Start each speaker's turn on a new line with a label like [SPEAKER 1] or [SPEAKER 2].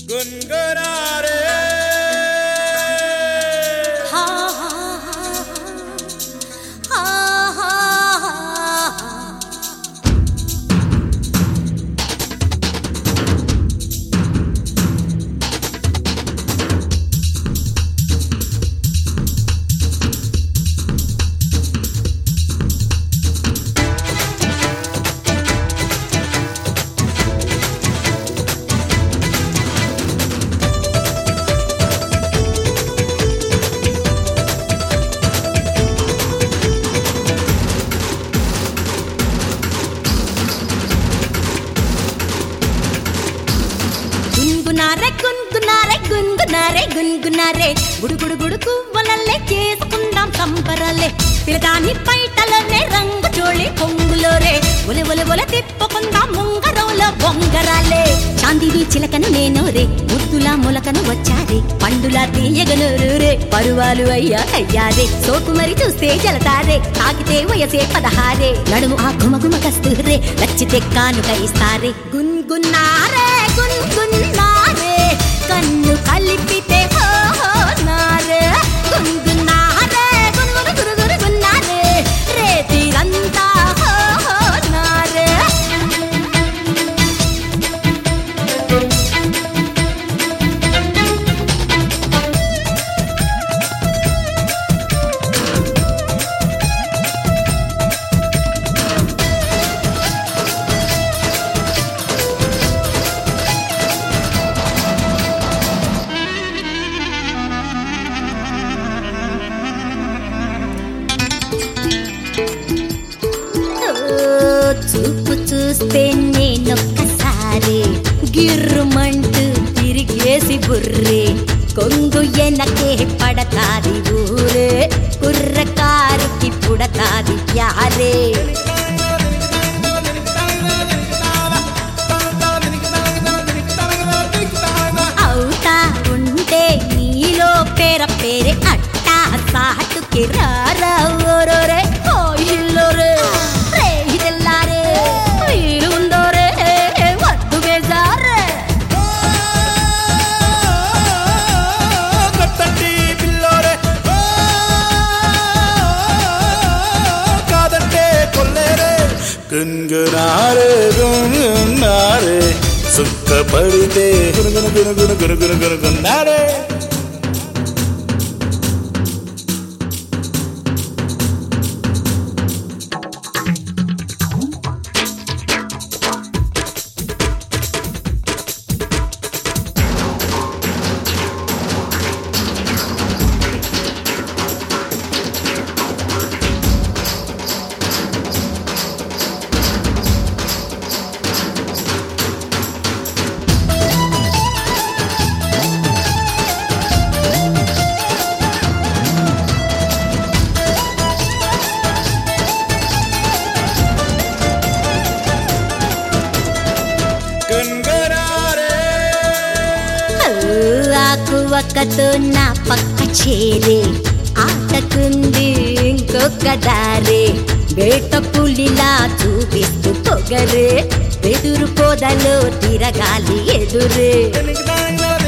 [SPEAKER 1] గున్గునారే
[SPEAKER 2] హా హా హా హా హా గున్గునారే గున్గునారే గున్గునారే గున్గునారే గుడుగుడు గుడుకు వలల్లే చేసుకుందాం సంబరాలే పిలదాని పైటలోనే రంగు చోళి పొంగులోరే ఒలి ఒలి ఒల తిప్పుకుందాం ముంగరంలో బొంగరాలే చాందిని చిలకను నేను రే ముద్దులా మొలకను వచ్చారే పండులా తీయగను రే పరువాలు అయ్యా అయ్యారే సోకు మరి చూస్తే జలతారే తాకితే వయసే పదహారే నడుము ఆ గుమగుమ కస్తూరే నచ్చితే కానుక ఇస్తారే గున్గున్నారే గున్గున్నారే కన్ను కలిపితే హో హో నారే గున్గున్నారే గునుగును గురుగురు గున్నారే రేతిరంతా హో హో నారే ఓ, చూపు చూస్తే నేనొక్కసారి గిర్రుమంటూ తిరిగేసి బుర్రే కొంగు ఎనకే పడతాది ఊరే కుర్రకారుకి పుడతాది యారే అవుతా ఉంటే నీలో పేర పేరే అట్టా సాటుకి రారా ఓరోరే ఓ ఇల్లోరే రే ఇదెల్లారే వీలు ఉందోరే వద్దు బేజారే
[SPEAKER 1] కొట్టండి పిల్లోరే ఓ, కాదంటే కొల్లేరే గున్గునారే గున్గునారే సుక్క పడితే గునుగును గునుగును గునుగును గునుగున్నారే గున్గునారే
[SPEAKER 2] ఆకు ఒక్కతో నా పక్క చేరే ఆటకుంది ఇంకొక దారే వేట పులిలా చూపిస్తూ పొగరే వెదురు పొదలో తిరగాలి ఎదురే
[SPEAKER 1] గునుగునారే